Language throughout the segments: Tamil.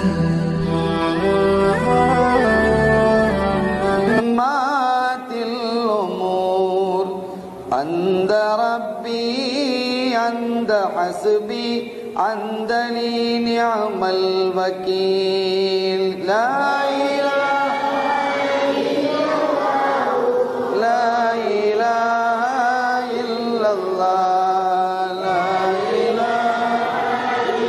مات الأمور عند ربي عند حسبي عند لي نعم الوكيل لا إله لا إله إلا الله لا إله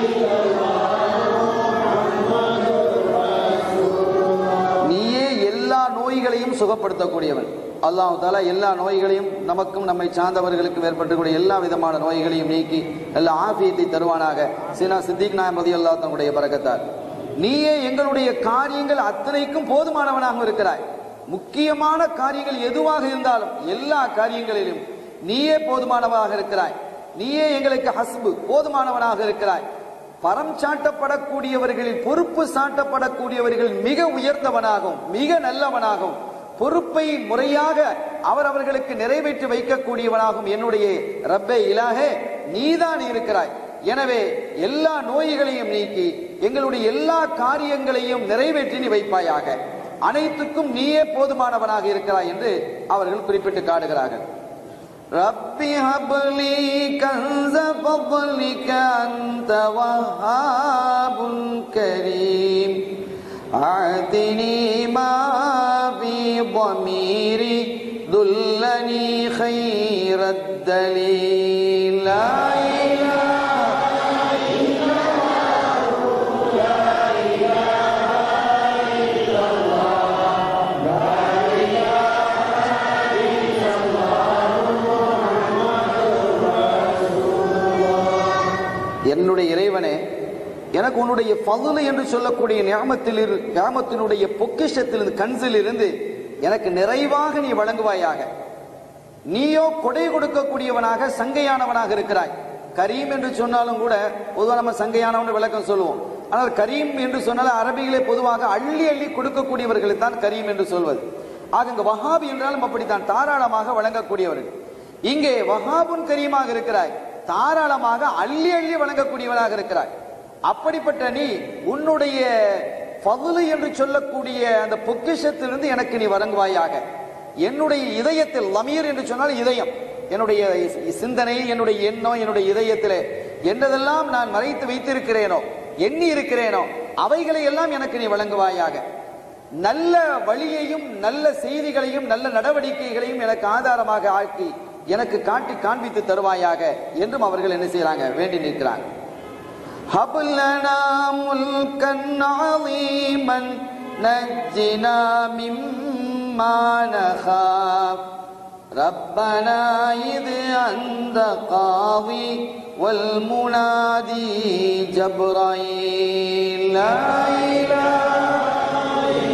நீயே எல்லா நோய்களையும் சுகப்படுத்தக்கூடியவன் அல்லாஹ் தாலா எல்லா நோய்களையும் நமக்கும் நம்மை சார்ந்தவர்களுக்கும் ஏற்பட்டக்கூடிய எல்லா விதமான நோய்களையும் நீக்கி எல்லா ஆபியத்தை தருவானாக சீனா சித்திக் நாயம் ரதி அல்லா தன்னுடைய பறக்கத்தார் நீயே எங்களுடைய காரியங்கள் அத்தனைக்கும் போதுமானவனாக இருக்கிறாய் முக்கியமான காரியங்கள் எதுவாக இருந்தாலும் எல்லா காரியங்களிலும் நீயே போதுமானவனாக இருக்கிறாய் நீயே எங்களுக்கு ஹஸ்பு போதுமானவனாக இருக்கிறாய் பரம் சாட்டப்படக்கூடியவர்களில் பொறுப்பு சாட்டப்படக்கூடியவர்கள் மிக உயர்ந்தவனாகும் மிக நல்லவனாகும் பொறுப்பை முறையாக அவர் அவர்களுக்கு நிறைவேற்றி வைக்கக்கூடியவனாகும் என்னுடைய ரப்பே இலாஹே நீதான் இருக்கிறாய் எனவே எல்லா நோய்களையும் நீக்கி எங்களுடைய எல்லா காரியங்களையும் நிறைவேற்றி நீ வைப்பாயாக அனைத்துக்கும் நீயே போதுமானவனாக இருக்கிறாய் என்று அவர்கள் குறிப்பிட்டு காடுகிறார்கள் رب هب لي كنز فضلك أنت وهاب كريم أعطني ما في ضميري دلني خير الدليل لا إله என்னுடைய இறைவனே எனக்கு உன்னுடைய பதுலு என்று சொல்லக்கூடிய ஞாமத்தில் ஞாமத்தினுடைய பொக்கிஷத்திலிருந்து கன்சில் இருந்து எனக்கு நிறைவாக நீ வழங்குவாயாக நீயோ கொடை கொடுக்கக்கூடியவனாக சங்கையானவனாக இருக்கிறாய் கரீம் என்று சொன்னாலும் கூட பொதுவாக நம்ம சங்கையானவன் விளக்கம் சொல்லுவோம் ஆனால் கரீம் என்று சொன்னால் அரபிகளே பொதுவாக அள்ளி அள்ளி கொடுக்கக்கூடியவர்களை தான் கரீம் என்று சொல்வது ஆக இங்கு வஹாபி என்றாலும் அப்படித்தான் தாராளமாக வழங்கக்கூடியவர்கள் இங்கே வஹாபுன் கரீமாக இருக்கிறாய் தாராளமாக அள்ளி அள்ளி வழங்கக்கூடியவனாக இருக்கிறாய் அப்படிப்பட்ட நீ உன்னுடைய பதுலு என்று சொல்லக்கூடிய அந்த பொக்கிஷத்திலிருந்து எனக்கு நீ வழங்குவாயாக என்னுடைய இதயத்தில் லமீர் என்று சொன்னால் இதயம் என்னுடைய சிந்தனை என்னுடைய எண்ணம் என்னுடைய இதயத்திலே என்னதெல்லாம் நான் மறைத்து வைத்திருக்கிறேனோ எண்ணி இருக்கிறேனோ அவைகளை எல்லாம் எனக்கு நீ வழங்குவாயாக நல்ல வழியையும் நல்ல செய்திகளையும் நல்ல நடவடிக்கைகளையும் எனக்கு ஆதாரமாக ஆக்கி எனக்கு காட்டி காண்பித்து தருவாயாக என்றும் அவர்கள் என்ன செய்யறாங்க வேண்டி நிற்கிறாங்க هب لنا ملكا عظيما نجنا مما نخاف ربنا إذ أنت قاضي والمنادي جبرائيل لا إله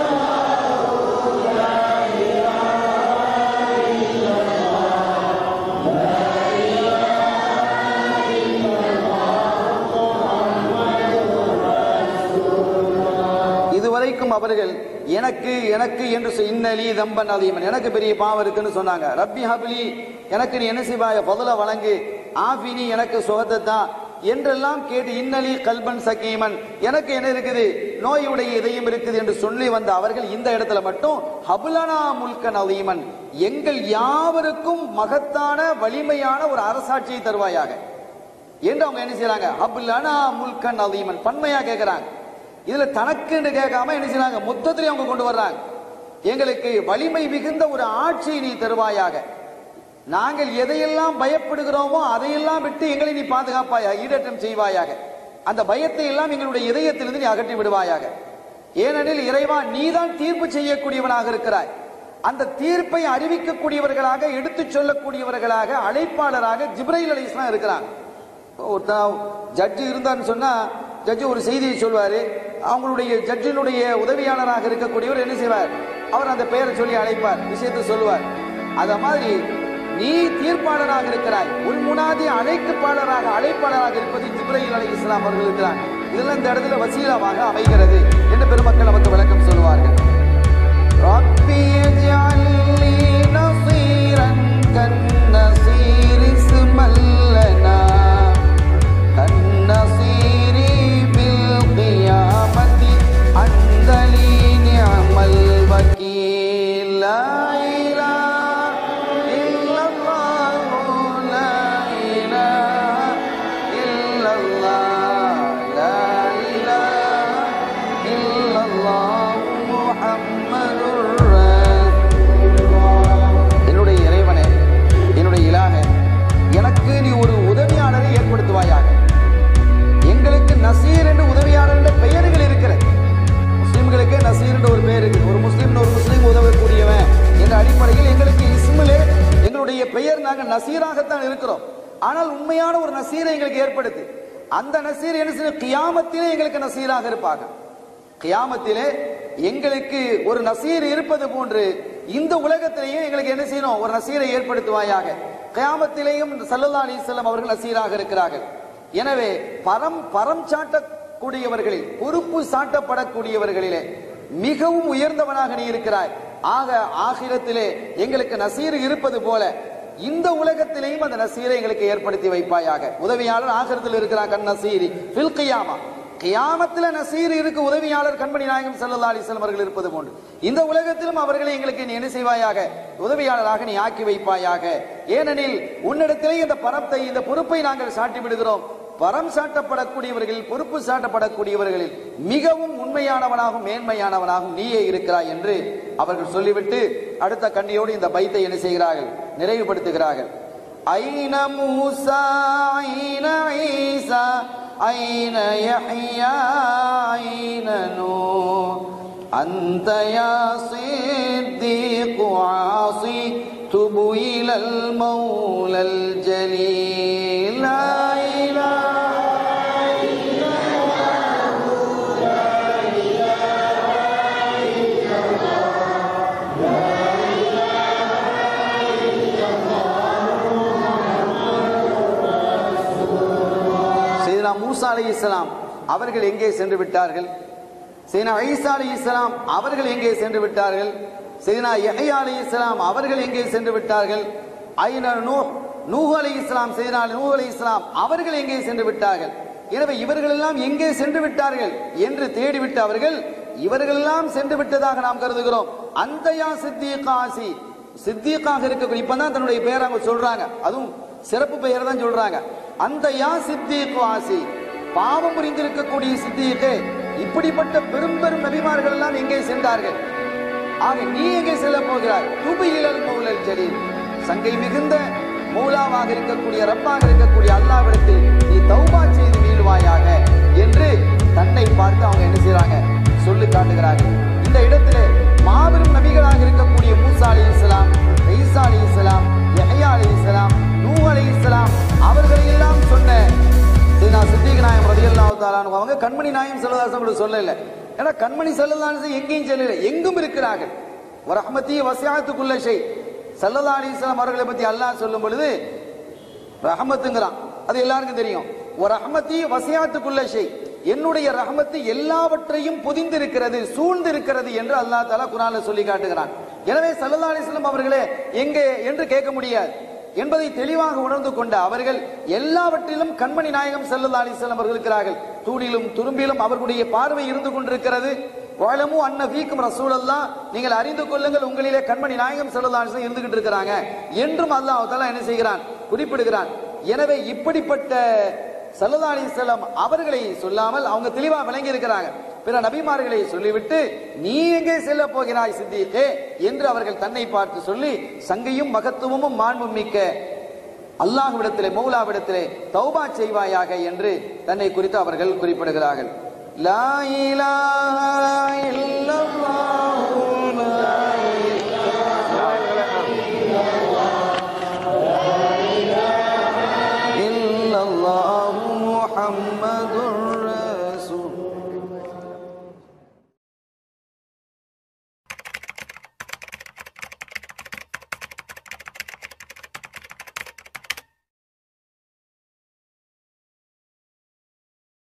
இதுவரைக்கும் அவர்கள் எனக்கு எனக்கு என்று சொ- இன்னலி தம்பன் அதிகமன் எனக்கு பெரிய பாவம் இருக்குன்னு சொன்னாங்க ரப்பி ஹபிலி எனக்கு நீ என்ன செய்வாய பதில வழங்கு ஆஃபினி எனக்கு சுகத்தை தான் என்றெல்லாம் கேட்டு இன்னலி கல்பன் சக்கீமன் எனக்கு என்ன இருக்குது நோயுடைய இதயம் இருக்குது என்று சொல்லி வந்த அவர்கள் இந்த இடத்துல மட்டும் ஹபுலனா முல்கன் அதீமன் எங்கள் யாவருக்கும் மகத்தான வலிமையான ஒரு அரசாட்சியை தருவாயாக என்று அவங்க என்ன செய்யறாங்க ஹபுலனா முல்கன் அதீமன் பன்மையா கேட்கிறாங்க இதுல தனக்குன்னு கேட்காம என்ன செய்யறாங்க மொத்தத்திலே அவங்க கொண்டு வர்றாங்க எங்களுக்கு வலிமை மிகுந்த ஒரு ஆட்சியை நீ தருவாயாக நாங்கள் எதையெல்லாம் பயப்படுகிறோமோ அதையெல்லாம் விட்டு எங்களை நீ பாதுகாப்பாயாக ஈடற்றம் செய்வாயாக அந்த பயத்தை எல்லாம் எங்களுடைய இதயத்திலிருந்து நீ அகற்றி விடுவாயாக ஏனெனில் இறைவா நீதான் தீர்ப்பு செய்யக்கூடியவனாக இருக்கிறாய் அந்த தீர்ப்பை அறிவிக்கக்கூடியவர்களாக எடுத்துச் சொல்லக்கூடியவர்களாக அழைப்பாளராக ஜிப்ரைல் அலைஸ்லாம் இருக்கிறாங்க ஒருத்தன் ஜட்ஜு இருந்தான்னு சொன்னா ஜட்ஜு ஒரு செய்தியை சொல்வாரு அவங்களுடைய ஜட்ஜினுடைய உதவியாளராக இருக்கக்கூடியவர் என்ன செய்வார் அவர் அந்த பெயரை சொல்லி அழைப்பார் விஷயத்தை சொல்லுவார் அத மாதிரி நீ தீர்ப்பாளராக இருக்கிறாய் உன் முனாதி அழைக்கப்பாளராக அழைப்பாளராக இருப்பது ஜிப்ரைல் அலி இஸ்லாம் அவர்கள் இருக்கிறார் இதெல்லாம் இந்த இடத்துல வசீலாவாக அமைகிறது என்று பெருமக்கள் நமக்கு விளக்கம் சொல்லுவார்கள் ربي اجعل لي نصيرا كالنصير اسما لنا كالنصير بالقيامة இல்லல்லாஹ் லா இலாஹ இல்லல்லாஹ் முஹம்மதுர் ரசூலுல்லாஹ். என்னுடைய இறைவனே என்னுடைய இலாக எனக்கு நீ ஒரு உதவியாளரை ஏற்படுத்துவாயாக எங்களுக்கு நசீர் என்று உதவியாளர் என்ற பெயர்கள் இருக்கிறது முஸ்லிம்களுக்கே நசீர் என்ற ஒரு பெயர் இருக்கு ஒரு முஸ்லிம் ஒரு முஸ்லீம் உதவக்கூடியவன் என்ற அடிப்படையில் எங்களுக்கு இஸ்மிலே எங்களுடைய பெயர் நாங்கள் நசீராகத்தான் இருக்கிறோம் ஆனால் உண்மையான ஒரு நசீரை எங்களுக்கு ஏற்படுத்து அந்த நசீர் என்ன செய்யும் கியாமத்திலே எங்களுக்கு நசீராக இருப்பாங்க கியாமத்திலே எங்களுக்கு ஒரு நசீர் இருப்பது போன்று இந்த உலகத்திலேயும் எங்களுக்கு என்ன செய்யணும் ஒரு நசீரை ஏற்படுத்துவாயாக கியாமத்திலேயும் சல்லல்லா அலிஸ்லாம் அவர்கள் நசீராக இருக்கிறார்கள் எனவே பரம் பரம் சாட்டக்கூடியவர்களில் பொறுப்பு சாட்டப்படக்கூடியவர்களிலே மிகவும் உயர்ந்தவனாக நீ இருக்கிறாய் ஆக ஆகிரத்திலே எங்களுக்கு நசீர் இருப்பது போல இந்த உலகத்திலேயும் அந்த நசீரை எங்களுக்கு ஏற்படுத்தி வைப்பாயாக உதவியாளர் ஆகிரத்தில் இருக்கிறான் கண் நசீரி ஃபில் கியாமா கியாமத்துல நசீர் இருக்கு உதவியாளர் கண்மணி நாயகம் ஸல்லல்லாஹு அலைஹி வஸல்லம் அவர்கள் இருப்பது போன்று இந்த உலகத்திலும் அவர்களை எங்களுக்கு நீ என்ன செய்வாயாக உதவியாளராக நீ ஆக்கி வைப்பாயாக ஏனெனில் உன்னிடத்திலே இந்த பரத்தை இந்த பொறுப்பை நாங்கள் சாட்டி விடுகிறோம் பரம் சாட்டப்படக்கூடியவர்களில் பொறுப்பு சாட்டப்படக்கூடியவர்களில் மிகவும் உண்மையானவனாகவும் மேன்மையானவனாகவும் நீயே இருக்கிறாய் என்று அவர்கள் சொல்லிவிட்டு அடுத்த கண்ணியோடு இந்த பைத்தை என்ன செய்கிறார்கள் நிறைவுபடுத்துகிறார்கள் ஐன மூசா ஐன ஈசா ஐன யஹ்யா ஐன நூஹ் أنت يا صديق عاصي تب إلى المولى الجليل لا إله சையதுனா மூசா அலை இஸ்லாம் அவர்கள் எங்கே சென்று விட்டார்கள் சையதுனா ஐசா அலை இஸ்லாம் அவர்கள் எங்கே சென்று விட்டார்கள் சையதுனா யஹ்யா அலை இஸ்லாம் அவர்கள் எங்கே சென்று விட்டார்கள் ஐன நூஹ் நூஹ் அலை இஸ்லாம் சையதுனா நூஹ் அலை இஸ்லாம் அவர்கள் எங்கே சென்று விட்டார்கள் எனவே இவர்கள் எல்லாம் எங்கே சென்று விட்டார்கள் என்று தேடிவிட்டு அவர்கள் இவர்கள் எல்லாம் சென்று விட்டதாக நாம் கருதுகிறோம் அந்தயா சித்திகாசி சித்தியக்காக இருக்கக்கூடிய இப்பதான் தன்னுடைய பெயர் அவங்க சொல்றாங்க அதுவும் சிறப்பு பெயர் தான் சொல்றாங்க அந்த யா சித்திக் ஆசி பாவம் புரிந்திருக்கக்கூடிய சித்திக்கு இப்படிப்பட்ட பெரும் பெரும் நபிமார்கள் எல்லாம் எங்கே சென்றார்கள் ஆக நீ எங்கே செல்ல போகிறாய் துபு இலல் மௌலல் ஜலீல் சங்கை மிகுந்த மௌலாவாக இருக்கக்கூடிய ரப்பாக இருக்கக்கூடிய அல்லாவிடத்தில் நீ தௌபா செய்து மீளுவாயாக என்று தன்னை பார்த்து அவங்க என்ன செய்றாங்க சொல்லி காட்டுகிறார்கள் இந்த இடத்திலே மாபெரும் நபிகளாக இருக்கக்கூடிய மூசா அலி இஸ்லாம் ஈசா அலி இஸ்லாம் யஹ்யா அலி இஸ்லாம் நூ அலி இஸ்லாம் அவர்களை எல்லாம் சொன்ன சீனா சித்திக் நாயம் ரதியல்லாஹு தஆலா அவங்க கண்மணி நாயம் செல்லதாசம் சொல்லல ஏன்னா கண்மணி செல்லதாசம் எங்கேயும் செல்லல எங்கும் இருக்கிறார்கள் ஒரு ரஹ்மத்தி வசியாத்துக்குள்ள ஷை சல்லல்லா அலிஸ்லாம் அவர்களை பத்தி அல்லாஹ் சொல்லும் பொழுது ரஹமத்துங்கிறான் அது எல்லாருக்கும் தெரியும் ஒரு ரஹமத்தி வசியாத்துக்குள்ள ஷை என்னுடைய ரஹமத்து எல்லாவற்றையும் பொதிந்திருக்கிறது சூழ்ந்திருக்கிறது என்று அல்லாஹ் தாலா குரான்ல சொல்லி காட்டுகிறான் எனவே சல்லல்லா அலிஸ்லாம் அவர்களே எங்கே என்று கேட்க முடியாது என்பதை தெளிவாக உணர்ந்து கொண்ட அவர்கள் எல்லாவற்றிலும் கண்மணி நாயகம் சல்லல்லா அலிஸ்லாம் அவர்கள் இருக்கிறார்கள் தூணிலும் துரும்பிலும் அவர்களுடைய பார்வை இருந்து கொண்டிருக்கிறது வாழமு அன்ன வீக்கும் ரசூலல்லா நீங்கள் அறிந்து கொள்ளுங்கள் உங்களிலே கண்மணி நாயகம் சல்லல்லா அலிஸ்லாம் இருந்துகிட்டு இருக்கிறாங்க என்றும் அல்லாஹ் தாலா என்ன செய்கிறான் குறிப்பிடுகிறான் எனவே இப்படிப்பட்ட சல்லல்லா அலிஸ்லாம் அவர்களை சொல்லாமல் அவங்க தெளிவா விளங்கி இருக்கிறாங்க பிற நபிமார்களை சொல்லிவிட்டு நீ எங்கே செல்ல போகிறாய் சித்திகே என்று அவர்கள் தன்னை பார்த்து சொல்லி சங்கையும் மகத்துவமும் மாண்பும் மிக்க அல்லாஹ்விடத்திலே மௌலாவிடத்திலே தௌபா செய்வாயாக என்று தன்னை குறித்து அவர்கள் குறிப்பிடுகிறார்கள் லா இலாஹா இல்லல்லாஹ்